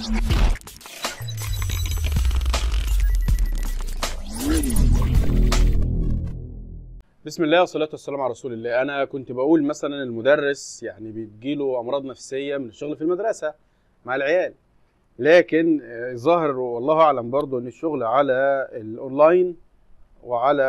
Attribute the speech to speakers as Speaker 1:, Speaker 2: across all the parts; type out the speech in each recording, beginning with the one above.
Speaker 1: بسم الله والصلاة والسلام على رسول الله أنا كنت بقول مثلا المدرس يعني بيجيله أمراض نفسية من الشغل في المدرسة مع العيال لكن آه، ظاهر والله أعلم برضو إن الشغل على الأونلاين وعلى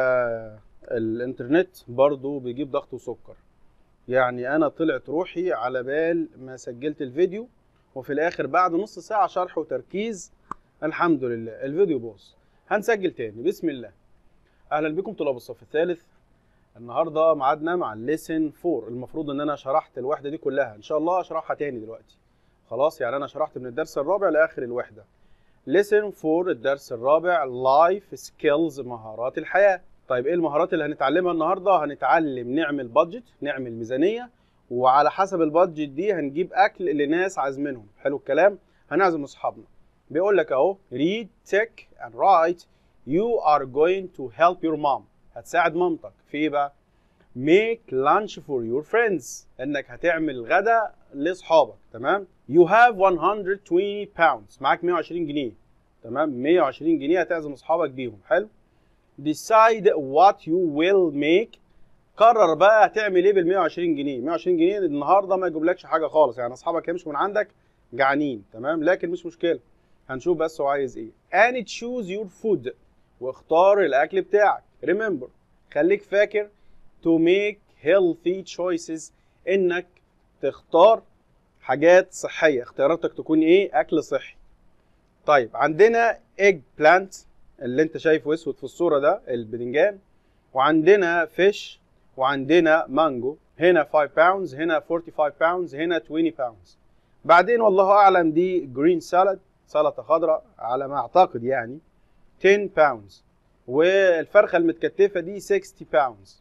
Speaker 1: الإنترنت برضو بيجيب ضغط وسكر يعني أنا طلعت روحي على بال ما سجلت الفيديو وفي الآخر بعد نص ساعة شرح وتركيز الحمد لله الفيديو باظ هنسجل تاني بسم الله أهلا بكم طلاب الصف الثالث النهارده ميعادنا مع الليسن 4 المفروض ان انا شرحت الوحده دي كلها ان شاء الله اشرحها تاني دلوقتي خلاص يعني انا شرحت من الدرس الرابع لاخر الوحده ليسن 4 الدرس الرابع لايف سكيلز مهارات الحياه طيب ايه المهارات اللي هنتعلمها النهارده هنتعلم نعمل بادجت نعمل ميزانيه وعلى حسب البادجت دي هنجيب اكل لناس عازمينهم حلو الكلام هنعزم اصحابنا بيقول لك اهو read take and write you are going to help your mom هتساعد مامتك في ايه بقى make lunch for your friends انك هتعمل غدا لاصحابك تمام you have 120 pounds معاك 120 جنيه تمام 120 جنيه هتعزم اصحابك بيهم حلو decide what you will make قرر بقى هتعمل ايه بال 120 جنيه 120 جنيه النهارده ما يجيبلكش حاجه خالص يعني اصحابك يمشوا من عندك جعانين تمام لكن مش مشكله هنشوف بس هو عايز ايه and choose your food واختار الاكل بتاعك remember خليك فاكر to make healthy choices انك تختار حاجات صحيه اختياراتك تكون ايه اكل صحي طيب عندنا egg plant اللي انت شايفه اسود في الصوره ده البدنجان وعندنا fish وعندنا مانجو هنا 5 pounds هنا 45 pounds هنا 20 pounds بعدين والله اعلم دي جرين سالاد سلطه خضراء على ما اعتقد يعني 10 pounds والفرخه المتكتفه دي 60 pounds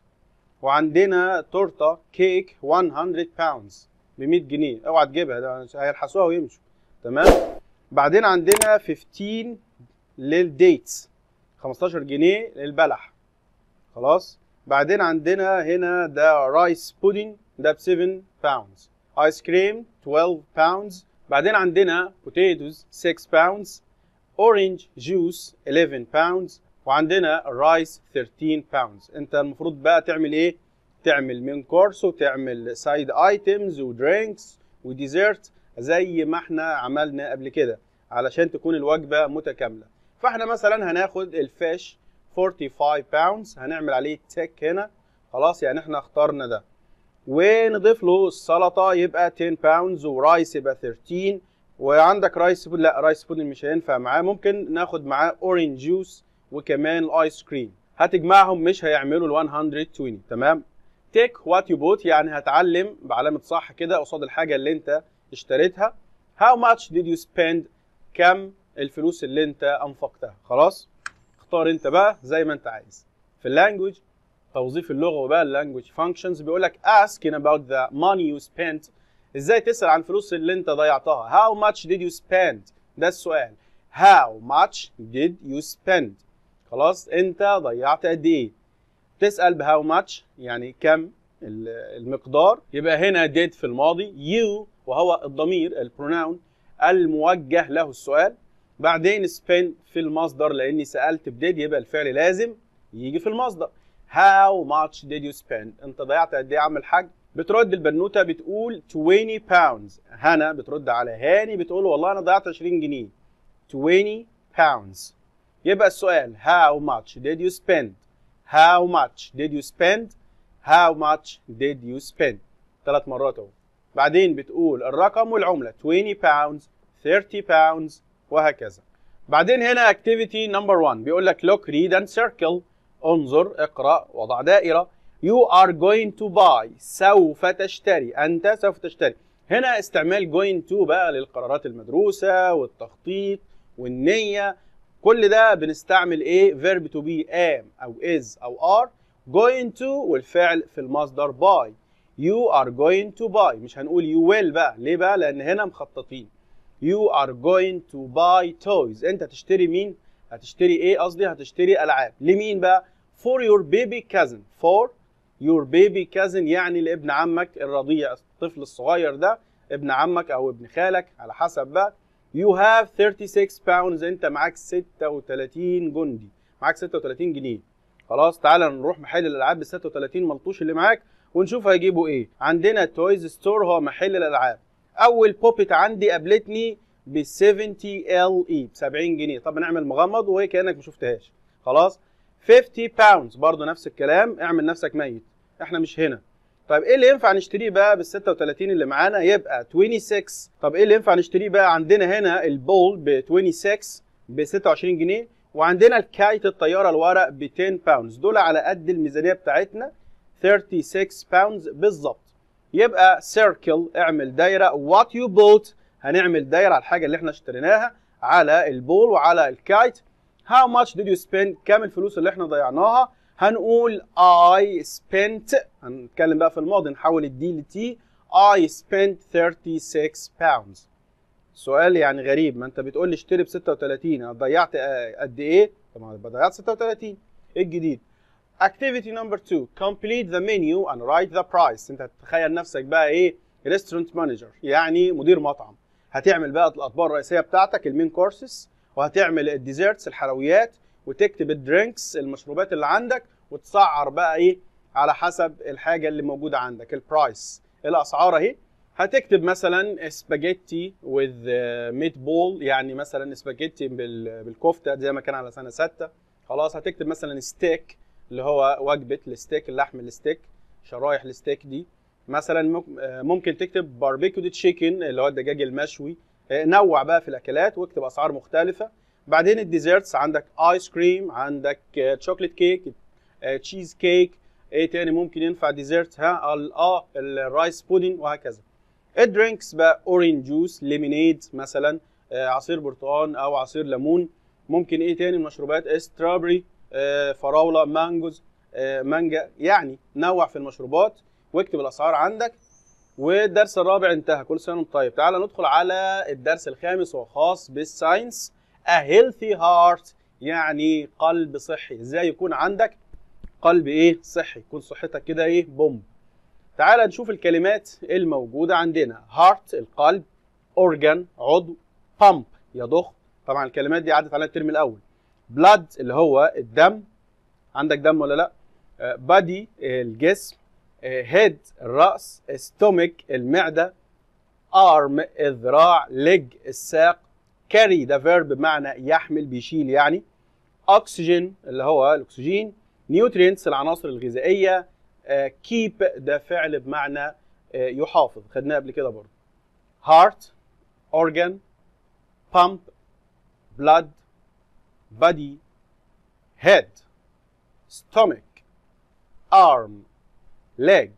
Speaker 1: وعندنا تورته كيك 100 pounds ب 100 جنيه اوعى تجيبها ده هيلحسوها ويمشوا تمام بعدين عندنا 15 للديتس 15 جنيه للبلح خلاص بعدين عندنا هنا ده رايس بودينج ده ب 7 pounds ايس كريم 12 pounds بعدين عندنا بوتيتوز 6 pounds اورنج جوس 11 pounds وعندنا الرايس 13 pounds انت المفروض بقى تعمل ايه تعمل من كورس وتعمل سايد ايتمز ودرينكس وديزرت زي ما احنا عملنا قبل كده علشان تكون الوجبه متكامله فاحنا مثلا هناخد الفيش 45 pounds هنعمل عليه تيك هنا خلاص يعني احنا اخترنا ده ونضيف له السلطه يبقى 10 pounds ورايس يبقى 13 وعندك رايس بود لا رايس بود مش هينفع معاه ممكن ناخد معاه اورنج جوس وكمان الايس كريم هتجمعهم مش هيعملوا ال 120 تمام تيك وات يو بوت يعني هتعلم بعلامه صح كده قصاد الحاجه اللي انت اشتريتها هاو ماتش ديد يو سبيند كم الفلوس اللي انت انفقتها خلاص اختار انت بقى زي ما انت عايز في اللانجوج توظيف اللغه بقى اللانجوج فانكشنز بيقول لك asking about the money you spent ازاي تسال عن الفلوس اللي انت ضيعتها how much did you spend ده السؤال how much did you spend خلاص انت ضيعت قد ايه تسال بهاو ماتش يعني كم المقدار يبقى هنا did في الماضي you وهو الضمير البروناون الموجه له السؤال بعدين spend في المصدر لاني سالت بديد يبقى الفعل لازم يجي في المصدر how much did you spend انت ضيعت قد ايه يا عم الحاج بترد البنوته بتقول 20 pounds هنا بترد على هاني بتقول والله انا ضيعت 20 جنيه 20 pounds يبقى السؤال how much did you spend how much did you spend how much did you spend ثلاث مرات اهو بعدين بتقول الرقم والعملة 20 pounds 30 pounds وهكذا بعدين هنا activity number 1 بيقول لك look read and circle انظر اقرأ وضع دائرة you are going to buy سوف تشتري أنت سوف تشتري هنا استعمال going to بقى للقرارات المدروسة والتخطيط والنية كل ده بنستعمل ايه verb to be am او is او are going to والفعل في المصدر buy you are going to buy مش هنقول you will بقى ليه بقى لان هنا مخططين you are going to buy toys انت هتشتري مين هتشتري ايه قصدي هتشتري العاب لمين بقى for your baby cousin for your baby cousin يعني لابن عمك الرضيع الطفل الصغير ده ابن عمك او ابن خالك على حسب بقى you have 36 pounds انت معاك 36 جندي معاك 36 جنيه خلاص تعالى نروح محل الالعاب بال 36 ملطوش اللي معاك ونشوف هيجيبوا ايه عندنا تويز ستور هو محل الالعاب اول بوبيت عندي قابلتني ب 70 ال اي ب 70 جنيه طب نعمل مغمض وهي كانك ما شفتهاش خلاص 50 باوندز برضه نفس الكلام اعمل نفسك ميت احنا مش هنا طيب ايه اللي ينفع نشتريه بقى بال 36 اللي معانا يبقى 26 طب ايه اللي ينفع نشتريه بقى عندنا هنا البول ب 26 ب 26 جنيه وعندنا الكايت الطياره الورق ب 10 باوندز دول على قد الميزانيه بتاعتنا 36 باوندز بالظبط يبقى سيركل اعمل دايره وات يو بوت هنعمل دايره على الحاجه اللي احنا اشتريناها على البول وعلى الكايت How much did you spend كام الفلوس اللي احنا ضيعناها هنقول I spent هنتكلم بقى في الماضي نحول الدي لتي I spent 36 pounds سؤال يعني غريب ما انت بتقول لي اشتري ب 36 انا ضيعت قد ايه؟ طبعا يبقى ضيعت 36 ايه الجديد؟ Activity number two complete the menu and write the price انت تتخيل نفسك بقى ايه؟ restaurant manager يعني مدير مطعم هتعمل بقى الاطباق الرئيسيه بتاعتك المين كورسز وهتعمل الديزرتس الحلويات وتكتب الدرينكس المشروبات اللي عندك وتسعر بقى ايه على حسب الحاجه اللي موجوده عندك البرايس الاسعار اهي هتكتب مثلا سباجيتي وذ ميت بول يعني مثلا سباجيتي بالكفته زي ما كان على سنه سته خلاص هتكتب مثلا ستيك اللي هو وجبه الستيك اللحم الستيك شرايح الستيك دي مثلا ممكن تكتب باربيكيو تشيكن اللي هو الدجاج المشوي نوع بقى في الاكلات واكتب اسعار مختلفه بعدين الديزرتس عندك ايس كريم عندك شوكليت كيك تشيز كيك ايه تاني ممكن ينفع ديزرت ها اه الرايس بودين وهكذا الدرينكس بقى اورنج جوس ليمونيد مثلا عصير برتقال او عصير ليمون ممكن ايه تاني المشروبات استرابري فراوله مانجوز مانجا يعني نوع في المشروبات واكتب الاسعار عندك والدرس الرابع انتهى كل سنه وانت طيب تعال ندخل على الدرس الخامس وهو خاص بالساينس a healthy heart يعني قلب صحي ازاي يكون عندك قلب ايه صحي يكون صحتك كده ايه بوم تعال نشوف الكلمات الموجوده عندنا heart القلب organ عضو pump يضخ طبعا الكلمات دي عدت علينا الترم الاول blood اللي هو الدم عندك دم ولا لا body الجسم head الراس stomach المعده arm الذراع leg الساق carry ده verb بمعنى يحمل بيشيل يعني oxygen اللي هو الاكسجين nutrients العناصر الغذائيه keep ده فعل بمعنى يحافظ خدناه قبل كده برضه heart organ pump blood body head stomach arm leg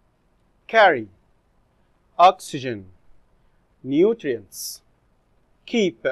Speaker 1: carry oxygen nutrients keep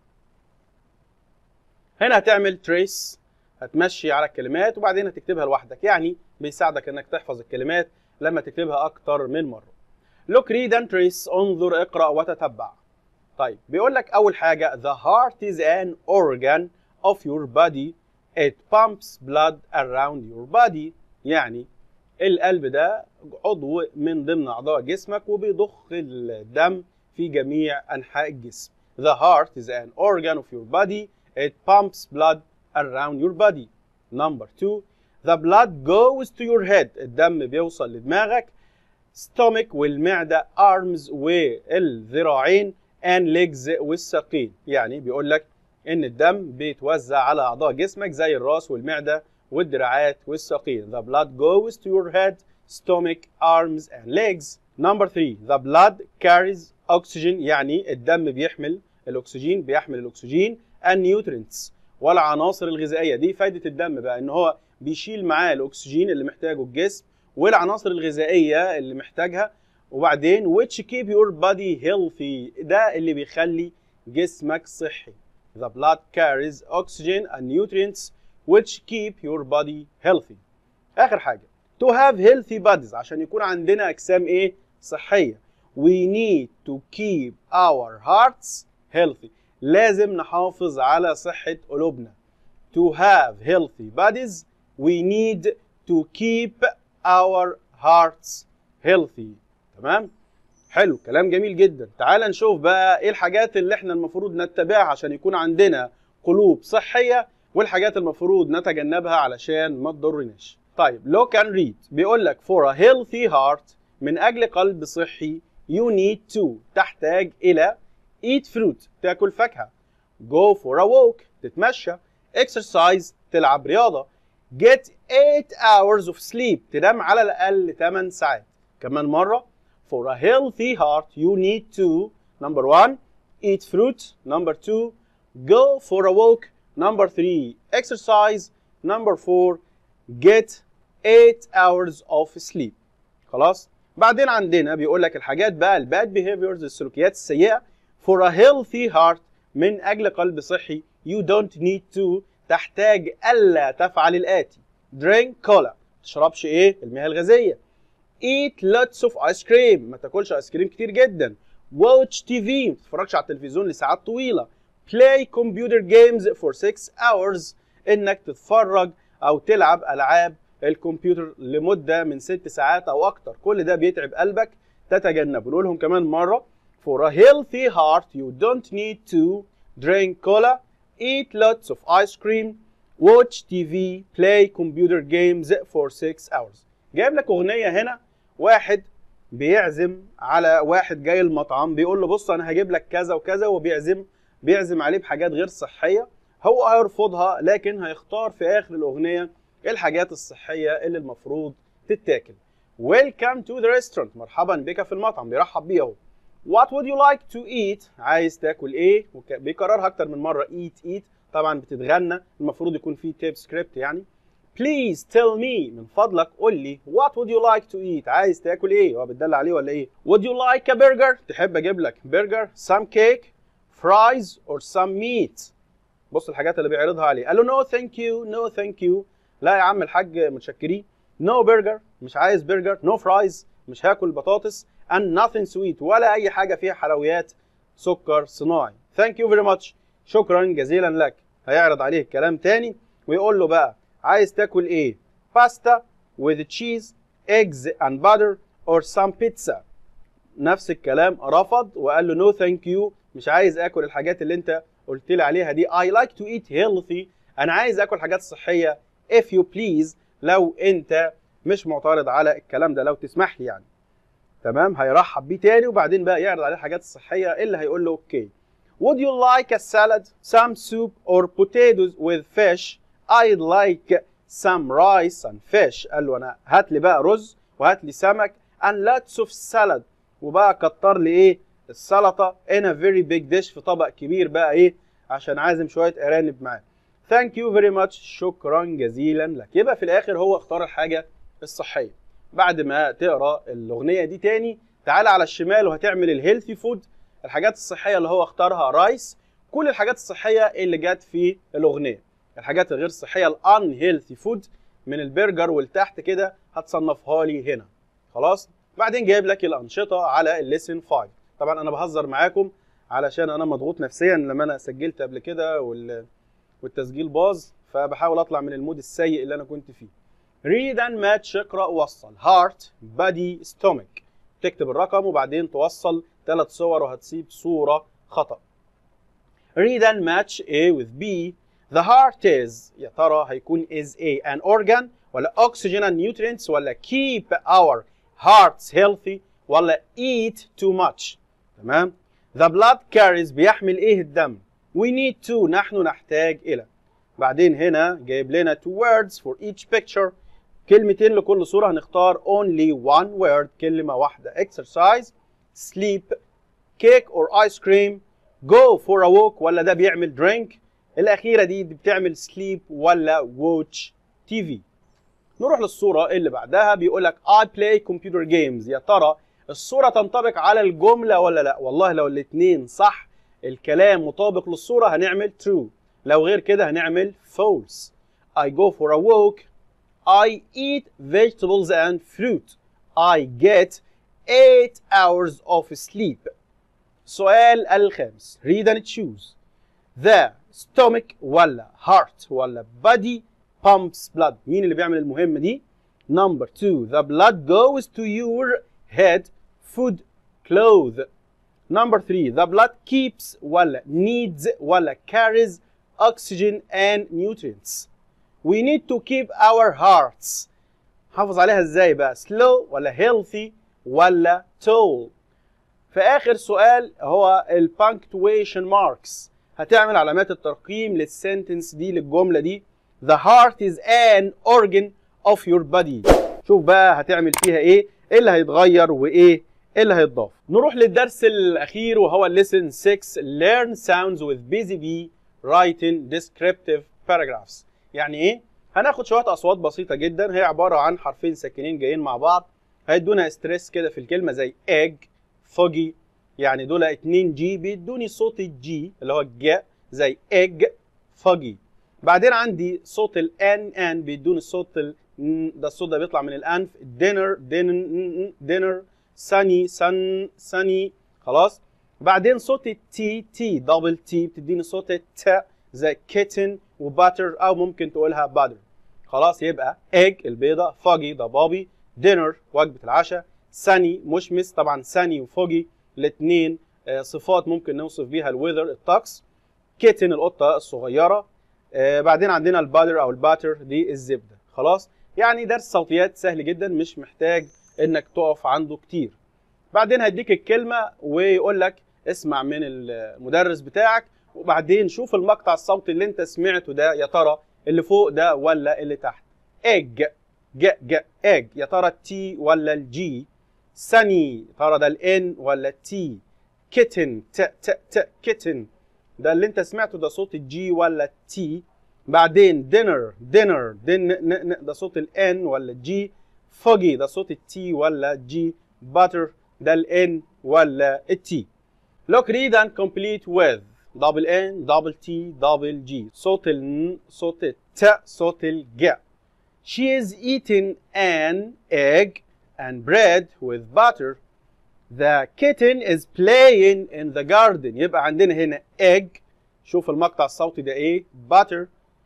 Speaker 1: هنا هتعمل تريس هتمشي على الكلمات وبعدين هتكتبها لوحدك يعني بيساعدك انك تحفظ الكلمات لما تكتبها اكتر من مره look read and trace انظر اقرا وتتبع طيب بيقول لك اول حاجه the heart is an organ of your body it pumps blood around your body يعني القلب ده عضو من ضمن اعضاء جسمك وبيضخ الدم في جميع انحاء الجسم The heart is an organ of your body. It pumps blood around your body. Number two, the blood goes to your head. الدم بيوصل لدماغك. Stomach والمعدة, arms والذراعين, and legs والساقين. يعني بيقول لك إن الدم بيتوزع على أعضاء جسمك زي الراس والمعدة والدراعات والساقين. The blood goes to your head, stomach, arms, and legs. Number three, the blood carries oxygen يعني الدم بيحمل الاكسجين بيحمل الاكسجين النيوترينتس والعناصر الغذائيه دي فايده الدم بقى ان هو بيشيل معاه الاكسجين اللي محتاجه الجسم والعناصر الغذائيه اللي محتاجها وبعدين which keep your body healthy ده اللي بيخلي جسمك صحي the blood carries oxygen and nutrients which keep your body healthy اخر حاجه to have healthy bodies عشان يكون عندنا اجسام ايه صحيه we need to keep our hearts healthy لازم نحافظ على صحة قلوبنا to have healthy bodies we need to keep our hearts healthy تمام حلو كلام جميل جدا تعال نشوف بقى ايه الحاجات اللي احنا المفروض نتبعها عشان يكون عندنا قلوب صحيه والحاجات المفروض نتجنبها علشان ما تضرناش طيب لو كان ريد بيقول لك for a healthy heart من اجل قلب صحي you need to تحتاج الى eat fruit تاكل فاكهه go for a walk تتمشى exercise تلعب رياضه get 8 hours of sleep تنام على الاقل 8 ساعات كمان مره for a healthy heart you need to number 1 eat fruit number 2 go for a walk number 3 exercise number 4 get 8 hours of sleep خلاص بعدين عندنا بيقول لك الحاجات بقى الباد behaviors السلوكيات السيئه for a healthy heart من اجل قلب صحي you don't need to تحتاج الا تفعل الاتي drink cola تشربش ايه المياه الغازيه eat lots of ice cream ما تاكلش ايس كريم كتير جدا watch TV ما تتفرجش على التلفزيون لساعات طويله play computer games for 6 hours انك تتفرج او تلعب العاب الكمبيوتر لمده من 6 ساعات او اكتر كل ده بيتعب قلبك تتجنبه نقولهم كمان مره for a healthy heart you don't need to drink cola eat lots of ice cream watch TV play computer games for 6 hours جايب لك اغنيه هنا واحد بيعزم على واحد جاي المطعم بيقول له بص انا هجيب لك كذا وكذا وبيعزم بيعزم عليه بحاجات غير صحيه هو هيرفضها لكن هيختار في اخر الاغنيه الحاجات الصحيه اللي المفروض تتاكل Welcome to the restaurant مرحبا بك في المطعم بيرحب بيه اهو What would you like to eat عايز تاكل ايه وك- بيكررها اكتر من مره eat eat طبعا بتتغنى المفروض يكون في تيب سكريبت يعني Please tell me من فضلك قول لي what would you like to eat عايز تاكل ايه هو بتدل عليه ولا ايه would you like a burger تحب اجيب لك برجر some cake fries or some meat بص الحاجات اللي بيعرضها عليه قال له no thank you no thank you لا يا عم الحاج متشكرين no burger مش عايز برجر no fries مش هاكل بطاطس and nothing sweet ولا اي حاجه فيها حلويات سكر صناعي thank you very much شكرا جزيلا لك هيعرض عليه الكلام تاني ويقول له بقى عايز تاكل ايه باستا with cheese eggs and butter or some pizza نفس الكلام رفض وقال له نو ثانك يو مش عايز اكل الحاجات اللي انت قلت لي عليها دي I like to eat healthy انا عايز اكل حاجات صحيه if you please لو انت مش معترض على الكلام ده لو تسمح لي يعني تمام هيرحب بيه تاني وبعدين بقى يعرض عليه الحاجات الصحيه اللي هيقول له اوكي Would you like a salad, some soup or potatoes with fish? I'd like some rice and fish. قال له انا هات لي بقى رز وهات لي سمك and lots of salad وبقى كتر لي ايه السلطه in a very big dish في طبق كبير بقى ايه عشان عازم شويه ارانب معاه. Thank you very much شكرا جزيلا لك. يبقى في الاخر هو اختار الحاجه الصحيه. بعد ما تقرا الاغنيه دي تاني تعالى على الشمال وهتعمل الهيلثي فود الحاجات الصحيه اللي هو اختارها رايس كل الحاجات الصحيه اللي جت في الاغنيه الحاجات الغير صحيه الان هيلثي فود من البرجر والتحت كده هتصنفها لي هنا خلاص بعدين جايب لك الانشطه على الليسن 5 طبعا انا بهزر معاكم علشان انا مضغوط نفسيا لما انا سجلت قبل كده وال... والتسجيل باظ فبحاول اطلع من المود السيء اللي انا كنت فيه read and match اقرا ووصل heart body stomach تكتب الرقم وبعدين توصل ثلاث صور وهتسيب صورة خطأ read and match A with B the heart is يا ترى هيكون is A an organ ولا oxygen and nutrients ولا keep our hearts healthy ولا eat too much تمام the blood carries بيحمل ايه الدم we need to نحن نحتاج الى بعدين هنا جايب لنا two words for each picture كلمتين لكل صورة هنختار only one word كلمة واحدة exercise sleep cake or ice cream go for a walk ولا ده بيعمل drink الأخيرة دي بتعمل sleep ولا watch TV نروح للصورة اللي بعدها بيقول لك I play computer games يا ترى الصورة تنطبق على الجملة ولا لا والله لو الاتنين صح الكلام مطابق للصورة هنعمل true لو غير كده هنعمل false I go for a walk I eat vegetables and fruit. I get 8 hours of sleep. السؤال الخامس read and choose. The stomach ولا heart ولا body pumps blood. مين اللي بيعمل المهمة دي؟ Number two, the blood goes to your head. Food clothe number 3 the blood keeps ولا needs ولا carries oxygen and nutrients we need to keep our hearts حافظ عليها ازاي بقى slow ولا healthy ولا tall في اخر سؤال هو ال punctuation marks هتعمل علامات الترقيم للسنتنس دي للجمله دي the heart is an organ of your body شوف بقى هتعمل فيها ايه ايه اللي هيتغير وايه ايه اللي هيتضاف نروح للدرس الاخير وهو lesson 6 learn sounds with busy bee writing descriptive paragraphs يعني ايه هناخد شويه اصوات بسيطه جدا هي عباره عن حرفين ساكنين جايين مع بعض هيدونا ستريس كده في الكلمه زي egg foggy يعني دول 2 جي بيدوني صوت الجي اللي هو الجاء زي egg foggy بعدين عندي صوت الان ان بيدوني الصوت ال ده الصوت ده بيطلع من الانف dinner dinner dinner sunny sun sunny خلاص بعدين صوت التي تي دبل تي بتديني صوت الت زي kitten وباتر او ممكن تقولها butter خلاص يبقى egg البيضة foggy ده بابي dinner وجبة العشاء sunny مشمس طبعا sunny وفوجي الاثنين صفات ممكن نوصف بيها الويذر الطقس kitten القطة الصغيرة آه بعدين عندنا الباتر او الباتر دي الزبدة خلاص يعني درس صوتيات سهل جدا مش محتاج انك تقف عنده كتير بعدين هيديك الكلمة ويقول لك اسمع من المدرس بتاعك وبعدين شوف المقطع الصوتي اللي انت سمعته ده يا ترى اللي فوق ده ولا اللي تحت egg ج ج egg يا ترى التي ولا الجي sunny ترى ده الان ولا التي kitten ت ت ت kitten ده اللي انت سمعته ده صوت الجي ولا التي بعدين dinner dinner دن ن ن ده صوت الان ولا الجي foggy ده صوت التي ولا الجي butter ده الان ولا التي look read and complete with double n double t double g صوت ال صوت الت صوت الج she is eating an egg and bread with butter the kitten is playing in the garden يبقى عندنا هنا egg شوف المقطع الصوتي ده ايه butter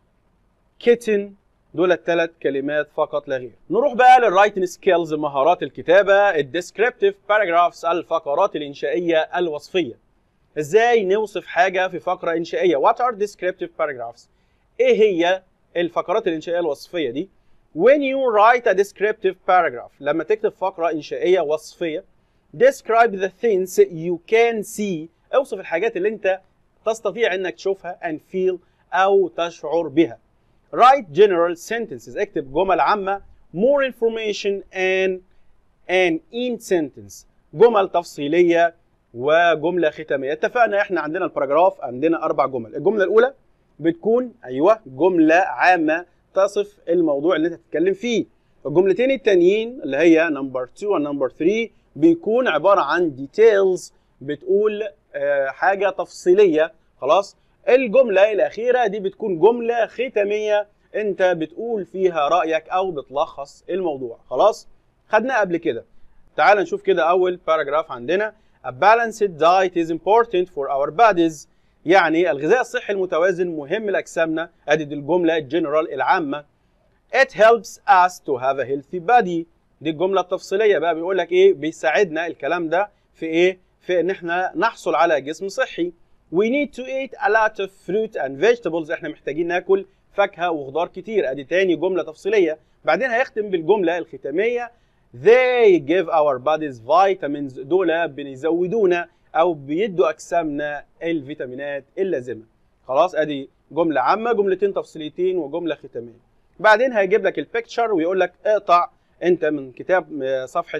Speaker 1: kitten دول الثلاث كلمات فقط لا غير نروح بقى للرايتنج سكيلز مهارات الكتابه الديسكريبتيف باراجرافز الفقرات الانشائيه الوصفيه ازاي نوصف حاجه في فقره انشائيه what are descriptive paragraphs ايه هي الفقرات الانشائيه الوصفيه دي when you write a descriptive paragraph لما تكتب فقره انشائيه وصفيه describe the things you can see اوصف الحاجات اللي انت تستطيع انك تشوفها and feel او تشعر بها write general sentences اكتب جمل عامه more information and an in sentence جمل تفصيليه وجمله ختاميه اتفقنا احنا عندنا الباراجراف عندنا اربع جمل الجمله الاولى بتكون ايوه جمله عامه تصف الموضوع اللي انت بتتكلم فيه الجملتين التانيين اللي هي نمبر 2 ونمبر 3 بيكون عباره عن ديتيلز بتقول آه حاجه تفصيليه خلاص الجمله الاخيره دي بتكون جمله ختاميه انت بتقول فيها رايك او بتلخص الموضوع خلاص خدناه قبل كده تعال نشوف كده اول باراجراف عندنا A balanced diet is important for our bodies يعني الغذاء الصحي المتوازن مهم لاجسامنا ادي دي الجمله الجنرال العامه It helps us to have a healthy body دي الجمله التفصيليه بقى بيقول لك ايه بيساعدنا الكلام ده في ايه في ان احنا نحصل على جسم صحي We need to eat a lot of fruit and vegetables احنا محتاجين ناكل فاكهه وخضار كتير ادي تاني جمله تفصيليه بعدين هيختم بالجمله الختاميه They give our bodies vitamins دول بيزودونا او بيدوا اجسامنا الفيتامينات اللازمه خلاص ادي جمله عامه جملتين تفصيليتين وجمله ختاميه بعدين هيجيب لك البيكتشر ويقول لك اقطع انت من كتاب صفحه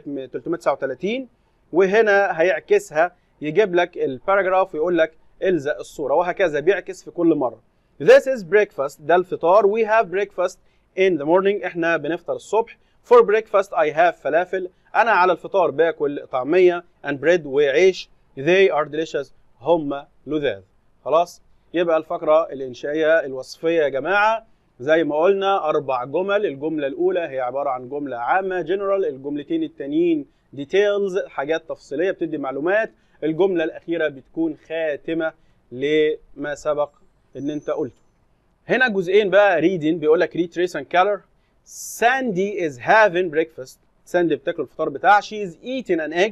Speaker 1: 339 وهنا هيعكسها يجيب لك الباراجراف ويقول لك الزق الصوره وهكذا بيعكس في كل مره This is breakfast ده الفطار we have breakfast in the morning احنا بنفطر الصبح For breakfast I have فلافل أنا على الفطار باكل طعمية and bread وعيش They are delicious هم لذاذ خلاص يبقى الفقرة الإنشائية الوصفية يا جماعة زي ما قلنا أربع جمل الجملة الأولى هي عبارة عن جملة عامة general الجملتين التانيين details حاجات تفصيلية بتدي معلومات الجملة الأخيرة بتكون خاتمة لما سبق إن أنت قلته هنا جزئين بقى reading بيقول لك read trace and color Sandy is having breakfast. ساندي بتاكل الفطار بتاعها. She is eating an egg.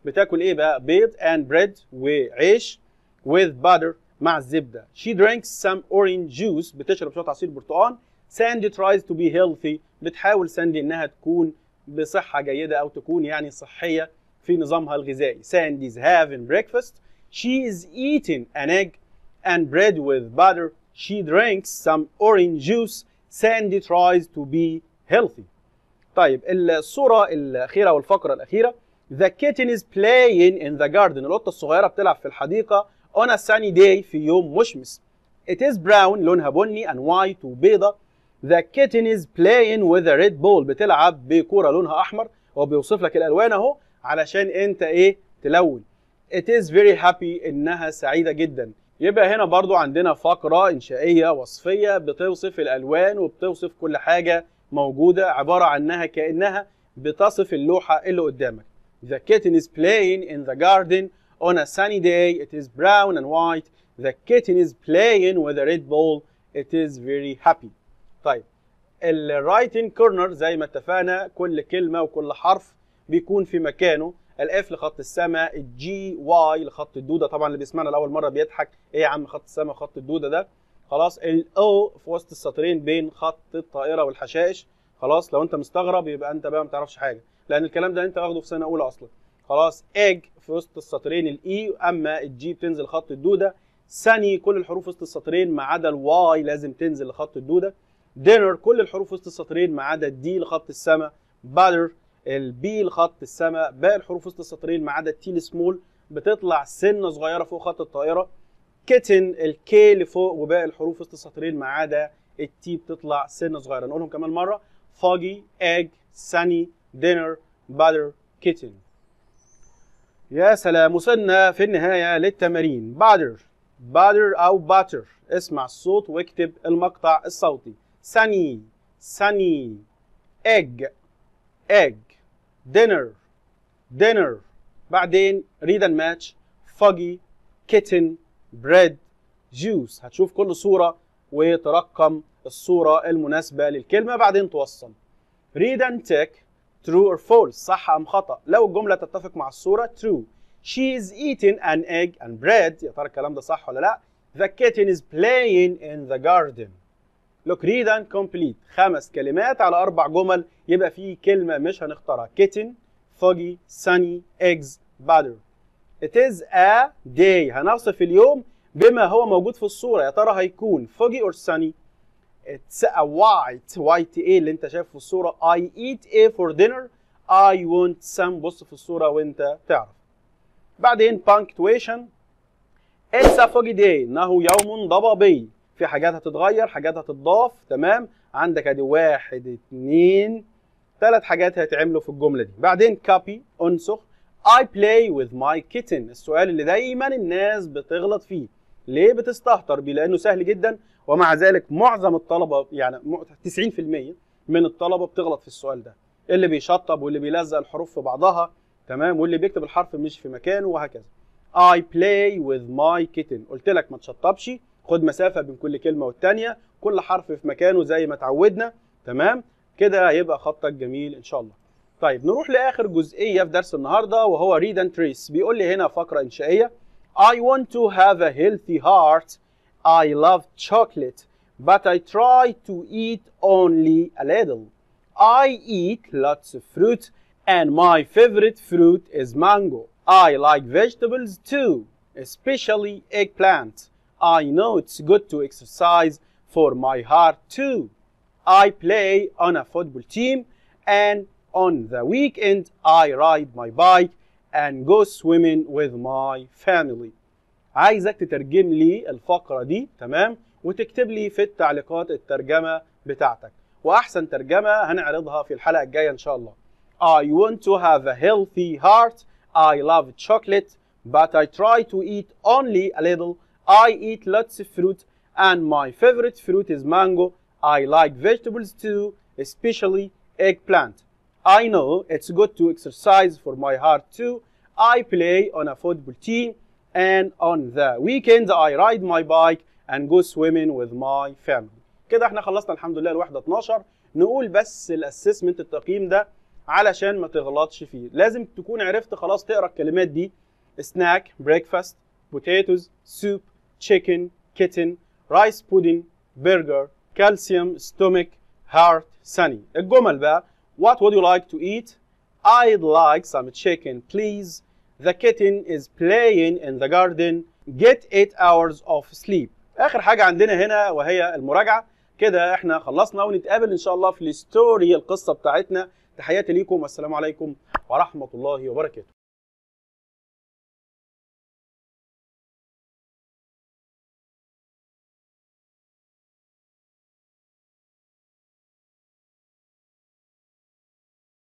Speaker 1: بتاكل ايه بقى بيض and bread وعيش with butter مع الزبده she drinks some orange juice بتشرب شويه عصير برتقال ساندي tries to be healthy بتحاول ساندي انها تكون بصحه جيده او تكون يعني صحيه في نظامها الغذائي ساندي's having breakfast she is eating an egg and bread with butter she drinks some orange juice Sandy tries to be healthy طيب الصورة الأخيرة والفقرة الأخيرة The kitten is playing in the garden القطة الصغيرة بتلعب في الحديقة on a sunny day في يوم مشمس It is brown لونها بني and white وبيضة The kitten is playing with a red ball بتلعب بكرة لونها أحمر هو بيوصف لك الألوان أهو علشان أنت إيه تلون It is very happy إنها سعيدة جدا يبقى هنا برضو عندنا فقرة إنشائية وصفية بتوصف الألوان وبتوصف كل حاجة موجودة عبارة عنها كأنها بتصف اللوحة اللي قدامك The kitten is playing in the garden on a sunny day. It is brown and white. The kitten is playing with a red ball. It is very happy. طيب الرايتنج كورنر زي ما اتفقنا كل كلمة وكل حرف بيكون في مكانه الاف لخط السماء الجي واي لخط الدوده طبعا اللي بيسمعنا لاول مره بيضحك ايه يا عم خط السماء وخط الدوده ده خلاص الاو في وسط السطرين بين خط الطائره والحشائش خلاص لو انت مستغرب يبقى انت بقى ما تعرفش حاجه لان الكلام ده انت واخده في سنه اولى اصلا خلاص اج في وسط السطرين الاي اما الجي بتنزل خط الدوده سني كل الحروف وسط السطرين ما عدا الواي لازم تنزل لخط الدوده دينر كل الحروف وسط السطرين ما عدا الدي لخط السماء باتر البي لخط السماء باقي الحروف وسط السطرين ما عدا التي السمول بتطلع سنه صغيره فوق خط الطائره كيتن الكي لفوق وباقي الحروف وسط السطرين ما عدا التي بتطلع سنه صغيره نقولهم كمان مره فوجي اج ساني دينر باتر كيتن يا سلام وصلنا في النهايه للتمارين باتر باتر او باتر اسمع الصوت واكتب المقطع الصوتي ساني ساني egg egg dinner dinner بعدين read and match foggy kitten bread juice هتشوف كل صورة وترقم الصورة المناسبة للكلمة بعدين توصل read and tick true or false صح أم خطأ لو الجملة تتفق مع الصورة true she is eating an egg and bread يا ترى الكلام ده صح ولا لا the kitten is playing in the garden look read and complete خمس كلمات على أربع جمل يبقى في كلمة مش هنختارها kitten foggy sunny eggs butter it is a day هنوصف اليوم بما هو موجود في الصورة يا ترى هيكون foggy or sunny it's a white white ايه اللي انت شايفه في الصورة I eat a for dinner I want some بص في الصورة وانت تعرف بعدين punctuation it's a foggy day انه يوم ضبابي في حاجات هتتغير حاجات هتتضاف تمام عندك ادي واحد اتنين ثلاث حاجات هيتعملوا في الجمله دي بعدين كوبي انسخ I play with my kitten السؤال اللي دايما الناس بتغلط فيه ليه بتستهتر بيه لانه سهل جدا ومع ذلك معظم الطلبه يعني 90% من الطلبه بتغلط في السؤال ده اللي بيشطب واللي بيلزق الحروف في بعضها تمام واللي بيكتب الحرف مش في مكانه وهكذا I play with my kitten قلت لك ما تشطبش خد مسافه بين كل كلمه والتانيه كل حرف في مكانه زي ما اتعودنا تمام كده هيبقى خطك جميل ان شاء الله طيب نروح لاخر جزئيه في درس النهارده وهو read and trace بيقول لي هنا فقره انشائيه I want to have a healthy heart I love chocolate but I try to eat only a little I eat lots of fruit and my favorite fruit is mango I like vegetables too especially eggplant I know it's good to exercise for my heart too. I play on a football team and on the weekend I ride my bike and go swimming with my family. عايزك تترجم لي الفقرة دي تمام وتكتب لي في التعليقات الترجمة بتاعتك وأحسن ترجمة هنعرضها في الحلقة الجاية إن شاء الله. I want to have a healthy heart. I love chocolate but I try to eat only a little I eat lots of fruit and my favorite fruit is mango. I like vegetables too, especially eggplant. I know it's good to exercise for my heart too. I play on a football team and on the weekends I ride my bike and go swimming with my family. كده احنا خلصنا الحمد لله الوحدة 12 نقول بس الاسسمنت التقييم ده علشان ما تغلطش فيه لازم تكون عرفت خلاص تقرا الكلمات دي snack breakfast potatoes soup chicken kitten rice pudding burger calcium stomach heart sunny الجمل بقى what would you like to eat I'd like some chicken please the kitten is playing in the garden get 8 hours of sleep اخر حاجه عندنا هنا وهي المراجعه كده احنا خلصنا ونتقابل ان شاء الله في الستوري القصه بتاعتنا تحياتي ليكم والسلام عليكم ورحمه الله وبركاته